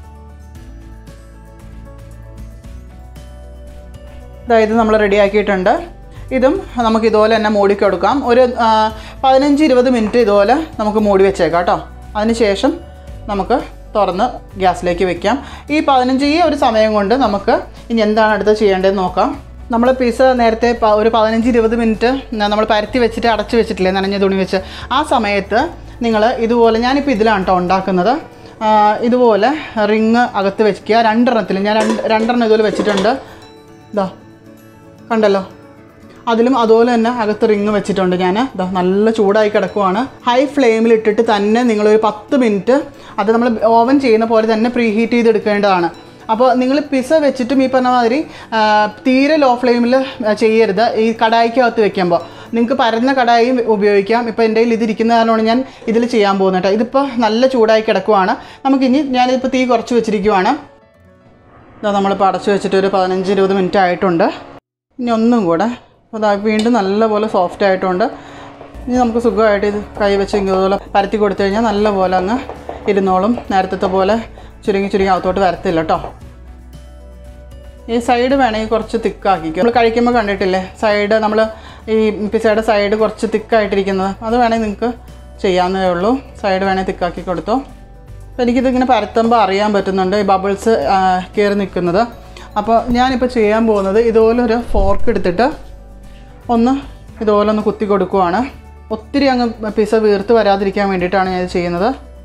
A: അതായത് നമ്മൾ റെഡിയാക്കിയിട്ടുണ്ട് ഇതും നമുക്ക് ഇതുപോലെ തന്നെ മൂടി കൊടുക്കാം ഒരു ആ, പതിനഞ്ച് ഇരുപത് മിനിറ്റ് ഇതുപോലെ നമുക്ക് മൂടി വെച്ചേക്കാം കേട്ടോ അതിനുശേഷം നമുക്ക് തുറന്ന് ഗ്യാസിലേക്ക് വെക്കാം ഈ പതിനഞ്ച് ഈ ഒരു സമയം കൊണ്ട് നമുക്ക് ഇനി എന്താണ് അടുത്ത് ചെയ്യേണ്ടതെന്ന് നോക്കാം നമ്മൾ പിസ്സ നേരത്തെ പ- ഒരു പതിനഞ്ച് ഇരുപത് മിനിറ്റ് നമ്മൾ പരത്തി വെച്ചിട്ട് അടച്ച് വെച്ചിട്ടില്ലേ നനഞ്ഞ തുണി വെച്ച് ആ സമയത്ത് നിങ്ങൾ ഇതുപോലെ ഞാനിപ്പോൾ ഇതിലാണ് കേട്ടോ ഉണ്ടാക്കുന്നത് ആ, ഇതുപോലെ റിങ് അകത്ത് വെക്കുക രണ്ടെണ്ണത്തിൽ ഞാൻ രണ്ട് രണ്ടെണ്ണം ഇതുപോലെ വെച്ചിട്ടുണ്ട് ഇതാ കണ്ടല്ലോ അതിലും അതുപോലെ തന്നെ അകത്ത് റിങ് വെച്ചിട്ടുണ്ട് ഞാൻ ദാ നല്ല ചൂടായി കിടക്കുവാണ് ഹൈ ഫ്ലെയിമിൽ ഇട്ടിട്ട് തന്നെ നിങ്ങളൊരു പത്ത് മിനിറ്റ് അത് നമ്മൾ ഓവൻ ചെയ്യുന്ന പോലെ തന്നെ പ്രീ ഹീറ്റ് ചെയ്തെടുക്കേണ്ടതാണ് അപ്പോൾ നിങ്ങൾ പിസ വെച്ചിട്ടും ഈ പറഞ്ഞ മാതിരി ആ, തീരെ ലോ ഫ്ലെയിമിൽ ചെയ്യരുത് ഈ കടായിക്കകത്ത് വെക്കുമ്പോൾ നിങ്ങൾക്ക് പരന്ന കടായും ഉപയോഗിക്കാം ഇപ്പോൾ എൻ്റെ കയ്യിൽ ഇതിരിക്കുന്ന കാരണമാണ് ഞാൻ ഇതിൽ ചെയ്യാൻ പോകുന്നത് കേട്ടോ ഇതിപ്പോൾ നല്ല ചൂടായി കിടക്കുവാണ് നമുക്കിനി ഞാനിപ്പോൾ തീ കുറച്ച് വെച്ചിരിക്കുവാണ് ഇതാ നമ്മളിപ്പോൾ അടച്ചു വെച്ചിട്ട് ഒരു പതിനഞ്ച് ഇരുപത് മിനിറ്റ് ആയിട്ടുണ്ട് ഇനി ഒന്നും കൂടെ അപ്പോൾ അതാ വീണ്ടും നല്ലപോലെ സോഫ്റ്റ് ആയിട്ടുണ്ട് ഇനി നമുക്ക് സുഖമായിട്ട് ഇത് കൈ വെച്ച് ഇതുപോലെ പരത്തി കൊടുത്തു കഴിഞ്ഞാൽ നല്ലപോലെ അങ്ങ് ഇരുന്നോളും നേരത്തെ പോലെ ചുരുങ്ങി ചുരുങ്ങി അകത്തോട്ട് വരത്തില്ല കേട്ടോ ഈ സൈഡ് വേണമെങ്കിൽ കുറച്ച് തിക്കാക്കിക്കും നമ്മൾ കഴിക്കുമ്പോൾ കണ്ടിട്ടില്ലേ സൈഡ് നമ്മൾ ഈ പിസയുടെ സൈഡ് കുറച്ച് തിക്കായിട്ടിരിക്കുന്നത് അത് വേണമെങ്കിൽ നിങ്ങൾക്ക് ചെയ്യാവുന്നതേ ഉള്ളൂ സൈഡ് വേണമെങ്കിൽ തിക്കാക്കി കൊടുത്തോ അപ്പോൾ എനിക്കിതിങ്ങനെ പരത്തുമ്പോൾ അറിയാൻ പറ്റുന്നുണ്ട് ഈ ബബിൾസ് കയറി നിൽക്കുന്നത് അപ്പോൾ ഞാനിപ്പോൾ ചെയ്യാൻ പോകുന്നത് ഇതുപോലെ ഒരു ഫോർക്ക് എടുത്തിട്ട് ഒന്ന് ഇതുപോലെ ഒന്ന് കുത്തി കൊടുക്കുവാണ് ഒത്തിരി അങ്ങ് പിസ വീർത്ത് വരാതിരിക്കാൻ വേണ്ടിയിട്ടാണ് ഞാൻ ഇത് ചെയ്യുന്നത്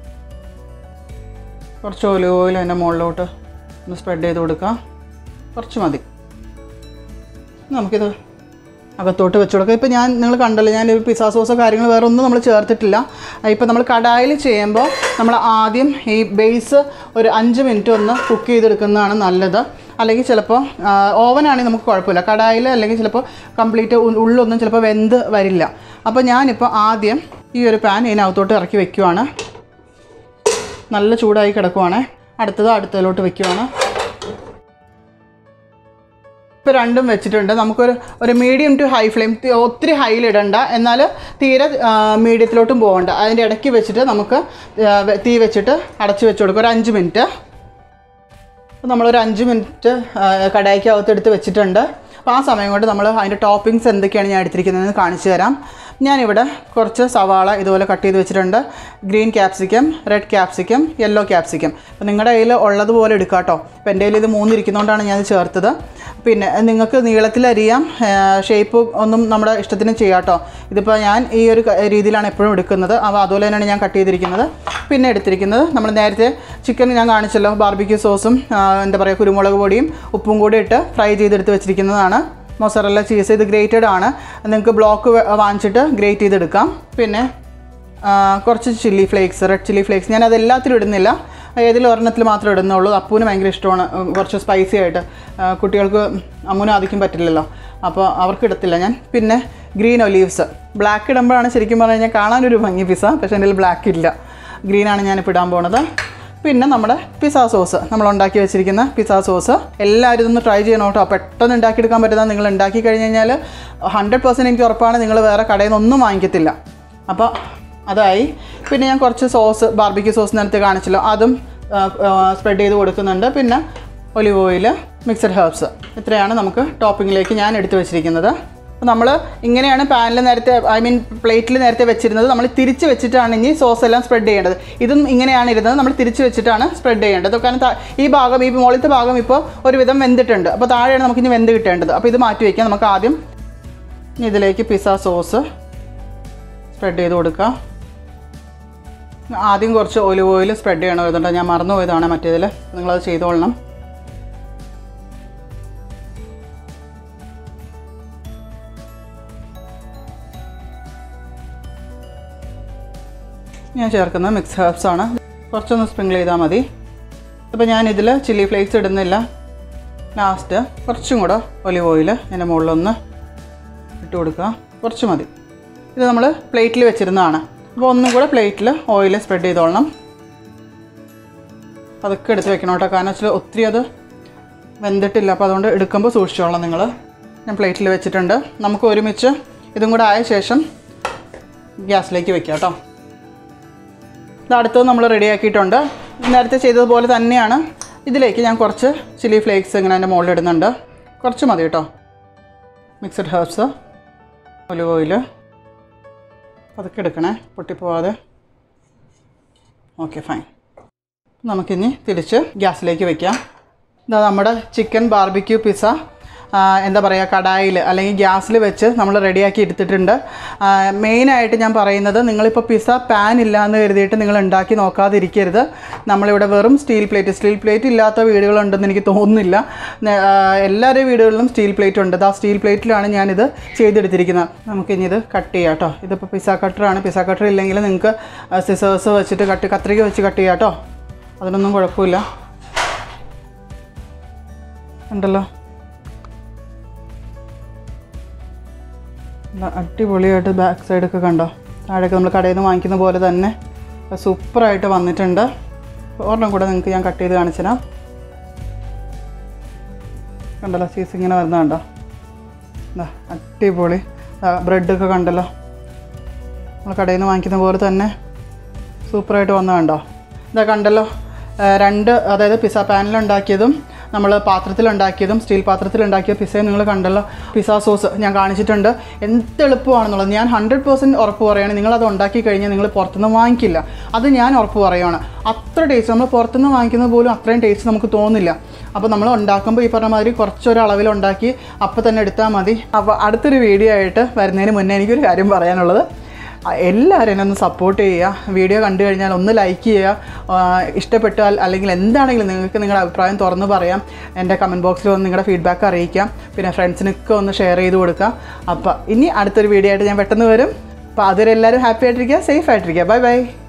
A: കുറച്ച് ഒലിവ് ഓയിൽ അതിൻ്റെ മുകളിലോട്ട് ഒന്ന് സ്പ്രെഡ് ചെയ്ത് കൊടുക്കാം കുറച്ച് മതി നമുക്കിത് അകത്തോട്ട് വെച്ച് കൊടുക്കാം ഇപ്പോൾ ഞാൻ നിങ്ങൾ കണ്ടല്ലോ ഞാൻ പിസ്സ സോസോ കാര്യങ്ങൾ വേറെ ഒന്നും നമ്മൾ ചേർത്തിട്ടില്ല ഇപ്പോൾ നമ്മൾ കടായിൽ ചെയ്യുമ്പോൾ നമ്മൾ ആദ്യം ഈ ബേസ് ഒരു അഞ്ച് മിനിറ്റ് ഒന്ന് കുക്ക് ചെയ്തെടുക്കുന്നതാണ് നല്ലത് അല്ലെങ്കിൽ ചിലപ്പോൾ ഓവനാണെങ്കിൽ നമുക്ക് കുഴപ്പമില്ല കടായിൽ അല്ലെങ്കിൽ ചിലപ്പോൾ കംപ്ലീറ്റ് ഉള്ളൊന്നും ചിലപ്പോൾ വെന്ത് വരില്ല അപ്പോൾ ഞാനിപ്പോൾ ആദ്യം ഈ ഒരു പാൻ ഇതിനകത്തോട്ട് ഇറക്കി വെക്കുവാണ് നല്ല ചൂടായി കിടക്കുവാണ് അടുത്തത് അടുത്തതിലോട്ട് വെക്കുവാണ് ഇപ്പോൾ രണ്ടും വെച്ചിട്ടുണ്ട് നമുക്കൊരു ഒരു മീഡിയം ടു ഹൈ ഫ്ലെയിം ഒത്തിരി ഹൈയിൽ ഇടണ്ട എന്നാൽ തീരെ മീഡിയത്തിലോട്ടും പോകണ്ട അതിൻ്റെ ഇടയ്ക്ക് വെച്ചിട്ട് നമുക്ക് ആ, വെ- തീ വെച്ചിട്ട് അടച്ച് വെച്ച് കൊടുക്കും ഒരു അഞ്ച് മിനിറ്റ് അപ്പോൾ നമ്മളൊരു അഞ്ച് മിനിറ്റ് കടായിക്കകത്ത് എടുത്ത് വെച്ചിട്ടുണ്ട് അപ്പോൾ ആ സമയം കൊണ്ട് നമ്മൾ അതിൻ്റെ ടോപ്പിങ്സ് എന്തൊക്കെയാണ് ഞാൻ എടുത്തിരിക്കുന്നതെന്ന് കാണിച്ചു തരാം ഞാനിവിടെ കുറച്ച് സവാള ഇതുപോലെ കട്ട് ചെയ്ത് വെച്ചിട്ടുണ്ട് green capsicum red capsicum yellow capsicum അപ്പോൾ നിങ്ങളുടെ കയ്യിൽ ഉള്ളതുപോലെ എടുക്കാം കേട്ടോ അപ്പോൾ എൻ്റെ കയ്യിൽ ഇത് മൂന്നിരിക്കുന്നതുകൊണ്ടാണ് ഞാൻ ഇത് ചേർത്തത് പിന്നെ നിങ്ങൾക്ക് നീളത്തിലരിയാം ഷേപ്പ് ഒന്നും നമ്മുടെ ഇഷ്ടത്തിന് ചെയ്യാം കേട്ടോ ഇതിപ്പോൾ ഞാൻ ഈ ഒരു ക- രീതിയിലാണ് എപ്പോഴും എടുക്കുന്നത് അപ്പോൾ അതുപോലെ തന്നെയാണ് ഞാൻ കട്ട് ചെയ്തിരിക്കുന്നത് പിന്നെ എടുത്തിരിക്കുന്നത് നമ്മൾ നേരത്തെ ചിക്കൻ ഞാൻ കാണിച്ചല്ലോ ബാർബിക്യൂ സോസും ആ, എന്താ പറയുക കുരുമുളക് പൊടിയും ഉപ്പും കൂടി ഇട്ട് ഫ്രൈ ചെയ്തെടുത്ത് വെച്ചിരിക്കുന്നതാണ് മൊസറല്ല ചീസ് ഇത് ഗ്രേറ്റഡ് ആണ് നിങ്ങൾക്ക് ബ്ലോക്ക് വാങ്ങിച്ചിട്ട് ഗ്രേറ്റ് ചെയ്തെടുക്കാം പിന്നെ ആ, കുറച്ച് chilli flakes red chilli flakes ഞാൻ അതെല്ലാത്തിലും ഇടുന്നില്ല ഏതിൽ ഒരെണ്ണത്തിൽ മാത്രമേ ഇടുന്നുള്ളൂ അപ്പൂന് ഭയങ്കര ഇഷ്ടമാണ് ഉം, കുറച്ച് സ്പൈസി ആയിട്ട് ആ, കുട്ടികൾക്ക് അമ്മൂനും ആദിക്കും പറ്റില്ലല്ലോ അപ്പോൾ അവർക്ക് ഇടത്തില്ല ഞാൻ പിന്നെ ഗ്രീൻ ഒലീവ്സ് ബ്ലാക്ക് ഇടുമ്പോഴാണ് ശരിക്കും പറഞ്ഞു കഴിഞ്ഞാൽ കാണാനൊരു ഭംഗി പിസ്സ പക്ഷേ എൻ്റെ ബ്ലാക്ക് ഇല്ല ഗ്രീനാണ് ഞാനിപ്പോൾ ഇടാൻ പോണത് പിന്നെ നമ്മുടെ പിസ്സ സോസ് നമ്മൾ ഉണ്ടാക്കി വെച്ചിരിക്കുന്ന പിസ്സ സോസ് എല്ലാവരും ഇതൊന്ന് ട്രൈ ചെയ്യണം കേട്ടോ പെട്ടെന്ന് ഉണ്ടാക്കിയെടുക്കാൻ പറ്റുന്ന നിങ്ങൾ ഉണ്ടാക്കി കഴിഞ്ഞ് കഴിഞ്ഞാൽ ഹൺഡ്രഡ് പെർസെൻറ്റ് എനിക്ക് ഉറപ്പാണ് നിങ്ങൾ വേറെ കടയിൽ നിന്ന് ഒന്നും വാങ്ങിക്കത്തില്ല അപ്പോൾ അതായി പിന്നെ ഞാൻ കുറച്ച് സോസ് ബാർബിക്യൂ സോസ് നേരത്തെ കാണിച്ചല്ലോ അതും സ്പ്രെഡ് ചെയ്ത് കൊടുക്കുന്നുണ്ട് പിന്നെ ഒലിവ് ഓയിൽ മിക്സഡ് ഹെർബ്സ് ഇത്രയാണ് നമുക്ക് ടോപ്പിങ്ങിലേക്ക് ഞാൻ എടുത്തു വെച്ചിരിക്കുന്നത് അപ്പോൾ നമ്മൾ ഇങ്ങനെയാണ് പാനിൽ നേരത്തെ ഐ മീൻ പ്ലേറ്റിൽ നേരത്തെ വെച്ചിരുന്നത് നമ്മൾ തിരിച്ച് വെച്ചിട്ടാണ് ഇനി സോസ് എല്ലാം സ്പ്രെഡ് ചെയ്യേണ്ടത് ഇതും ഇങ്ങനെയാണ് ഇരുന്നത് നമ്മൾ തിരിച്ച് വെച്ചിട്ടാണ് സ്പ്രെഡ് ചെയ്യേണ്ടത് കാരണം താ- ഈ ഭാഗം ഈ മുകളിലത്തെ ഭാഗം ഇപ്പോൾ ഒരുവിധം വെന്തിട്ടുണ്ട് അപ്പോൾ താഴെയാണ് നമുക്ക് ഇനി വെന്ത് കിട്ടേണ്ടത് അപ്പോൾ ഇത് മാറ്റി വയ്ക്കാം നമുക്ക് ആദ്യം ഇനി ഇതിലേക്ക് പിസ്സ സോസ് സ്പ്രെഡ് ചെയ്ത് കൊടുക്കുക ആദ്യം കുറച്ച് ഒലിവ് ഓയിൽ സ്പ്രെഡ് ചെയ്യണമായിരുന്നുണ്ട് ഞാൻ മറന്നുപോയതാണ് മറ്റേതിൽ നിങ്ങളത് ചെയ്തോളണം ഞാൻ ചേർക്കുന്നത് മിക്സ് ഹെർബ്സ് ആണ് കുറച്ചൊന്ന് സ്പ്രിങ്കിൾ ചെയ്താൽ മതി ഇപ്പോൾ ഞാൻ ഇതിൽ ചില്ലി ഫ്ലേക്സ് ഇടുന്നില്ല ലാസ്റ്റ് കുറച്ചും കൂടെ ഒലിവ് ഓയിൽ അതിൻ്റെ മുകളിലൊന്ന് ഇട്ട് കൊടുക്കുക കുറച്ച് മതി ഇത് നമ്മൾ പ്ലേറ്റിൽ വെച്ചിരുന്നതാണ് അപ്പോൾ ഒന്നും കൂടെ പ്ലേറ്റിൽ ഓയിൽ സ്പ്രെഡ് ചെയ്തോളണം അതൊക്കെ എടുത്ത് വെക്കണം കേട്ടോ കാരണം വെച്ചാൽ ഒത്തിരി അത് വെന്തിട്ടില്ല അപ്പോൾ അതുകൊണ്ട് എടുക്കുമ്പോൾ സൂക്ഷിച്ചോളാം നിങ്ങൾ ഞാൻ പ്ലേറ്റിൽ വെച്ചിട്ടുണ്ട് നമുക്ക് ഒരുമിച്ച് ഇതും കൂടെ ആയ ശേഷം ഗ്യാസിലേക്ക് വെക്കാം കേട്ടോ ഇത് അടുത്തത് നമ്മൾ റെഡിയാക്കിയിട്ടുണ്ട് നേരത്തെ ചെയ്തതുപോലെ തന്നെയാണ് ഇതിലേക്ക് ഞാൻ കുറച്ച് ചില്ലി ഫ്ലേക്സ് ഇങ്ങനെ അതിൻ്റെ മുകളിൽ ഇടുന്നുണ്ട് കുറച്ച് മതി കേട്ടോ മിക്സഡ് ഹെർബ്സ് ഒലിവ് ഓയിൽ അതൊക്കെ എടുക്കണേ പൊട്ടിപ്പോവാതെ ഓക്കെ ഫൈൻ നമുക്കിനി തിരിച്ച് ഗ്യാസിലേക്ക് വെക്കാം ഇതാ നമ്മുടെ ചിക്കൻ ബാർബിക്യൂ പിസ്സ ആ, എന്താ പറയുക കടായിൽ അല്ലെങ്കിൽ ഗ്യാസിൽ വെച്ച് നമ്മൾ റെഡിയാക്കി എടുത്തിട്ടുണ്ട് ആ, മെയിനായിട്ട് ഞാൻ പറയുന്നത് നിങ്ങളിപ്പോൾ പിസ്സ പാൻ ഇല്ല എന്ന് കരുതിയിട്ട് നിങ്ങൾ ഉണ്ടാക്കി നോക്കാതിരിക്കരുത് നമ്മളിവിടെ വെറും സ്റ്റീൽ പ്ലേറ്റ് സ്റ്റീൽ പ്ലേറ്റ് ഇല്ലാത്ത വീടുകളുണ്ടെന്ന് എനിക്ക് തോന്നുന്നില്ല ന- ആ, എല്ലാവരുടെ വീടുകളിലും സ്റ്റീൽ പ്ലേറ്റ് ഉണ്ട് ആ സ്റ്റീൽ പ്ലേറ്റിലാണ് ഞാനിത് ചെയ്തെടുത്തിരിക്കുന്നത് നമുക്കിനി ഇത് കട്ട് ചെയ്യാം കേട്ടോ ഇതിപ്പോൾ പിസ്സ കട്ടറാണ് പിസ്സ കട്ടർ ഇല്ലെങ്കിൽ നിങ്ങൾക്ക് സിസേഴ്സ് വെച്ചിട്ട് കട്ട് കത്രിക വെച്ച് കട്ട് ചെയ്യാം കേട്ടോ അതിനൊന്നും കുഴപ്പമില്ല ഉണ്ടല്ലോ നല്ല അടിപൊളിയായിട്ട് ബാക്ക് സൈഡൊക്കെ കണ്ടോ താഴെയൊക്കെ നമ്മൾ കടയിൽ നിന്ന് വാങ്ങിക്കുന്ന പോലെ തന്നെ സൂപ്പറായിട്ട് വന്നിട്ടുണ്ട് ഒരെണ്ണം കൂടെ നിങ്ങൾക്ക് ഞാൻ കട്ട് ചെയ്ത് കാണിച്ചു തരാം കണ്ടല്ലോ ചീസ് ഇങ്ങനെ വരുന്ന കണ്ടോ എന്താ അടിപൊളി ബ്രെഡൊക്കെ കണ്ടല്ലോ നമ്മൾ കടയിൽ നിന്ന് വാങ്ങിക്കുന്ന പോലെ തന്നെ സൂപ്പറായിട്ട് വന്ന കണ്ടോ ഇതാ കണ്ടല്ലോ ആ, രണ്ട് അതായത് പിസ്സ പാനിലുണ്ടാക്കിയതും നമ്മൾ പാത്രത്തിലുണ്ടാക്കിയതും സ്റ്റീൽ പാത്രത്തിലുണ്ടാക്കിയ പിസ്സയും നിങ്ങൾ കണ്ടല്ലോ പിസ്സ സോസ് ഞാൻ കാണിച്ചിട്ടുണ്ട് എന്ത് എളുപ്പമാണെന്നുള്ളത് ഞാൻ ഹൺഡ്രഡ് പേഴ്സൻറ്റ് ഉറപ്പ് പറയുകയാണ് നിങ്ങളത് ഉണ്ടാക്കി കഴിഞ്ഞാൽ നിങ്ങൾ പുറത്തുനിന്ന് വാങ്ങിക്കില്ല അത് ഞാൻ ഉറപ്പ് പറയുകയാണ് അത്ര ടേസ്റ്റ് നമ്മൾ പുറത്തുനിന്ന് വാങ്ങിക്കുന്നത് പോലും അത്രയും ടേസ്റ്റ് നമുക്ക് തോന്നില്ല അപ്പോൾ നമ്മൾ ഉണ്ടാക്കുമ്പോൾ ഈ പറഞ്ഞ മാതിരി കുറച്ചൊരു അളവിൽ ഉണ്ടാക്കി അപ്പോൾ തന്നെ എടുത്താൽ മതി അപ്പോൾ അടുത്തൊരു വീഡിയോ ആയിട്ട് വരുന്നതിന് മുന്നേ എനിക്കൊരു കാര്യം പറയാനുള്ളത് ആ, എല്ലാവരും എന്നെ ഒന്ന് സപ്പോർട്ട് ചെയ്യുക വീഡിയോ കണ്ടു കഴിഞ്ഞാൽ ഒന്ന് ലൈക്ക് ചെയ്യുക ആ, ഇഷ്ടപ്പെട്ടാൽ അല്ലെങ്കിൽ എന്താണെങ്കിലും നിങ്ങൾക്ക് നിങ്ങളുടെ അഭിപ്രായം തുറന്ന് പറയാം എൻ്റെ കമൻറ്റ് ബോക്സിൽ വന്ന് നിങ്ങളുടെ ഫീഡ്ബാക്ക് അറിയിക്കാം പിന്നെ ഫ്രണ്ട്സിനൊക്കെ ഒന്ന് ഷെയർ ചെയ്ത് കൊടുക്കാം അപ്പോൾ ഇനി അടുത്തൊരു വീഡിയോ ആയിട്ട് ഞാൻ പെട്ടെന്ന് വരും അപ്പോൾ അതുവരെ എല്ലാവരും ഹാപ്പി ആയിട്ടിരിക്കുക സേഫ് ആയിട്ടിരിക്കുക ബൈ ബൈ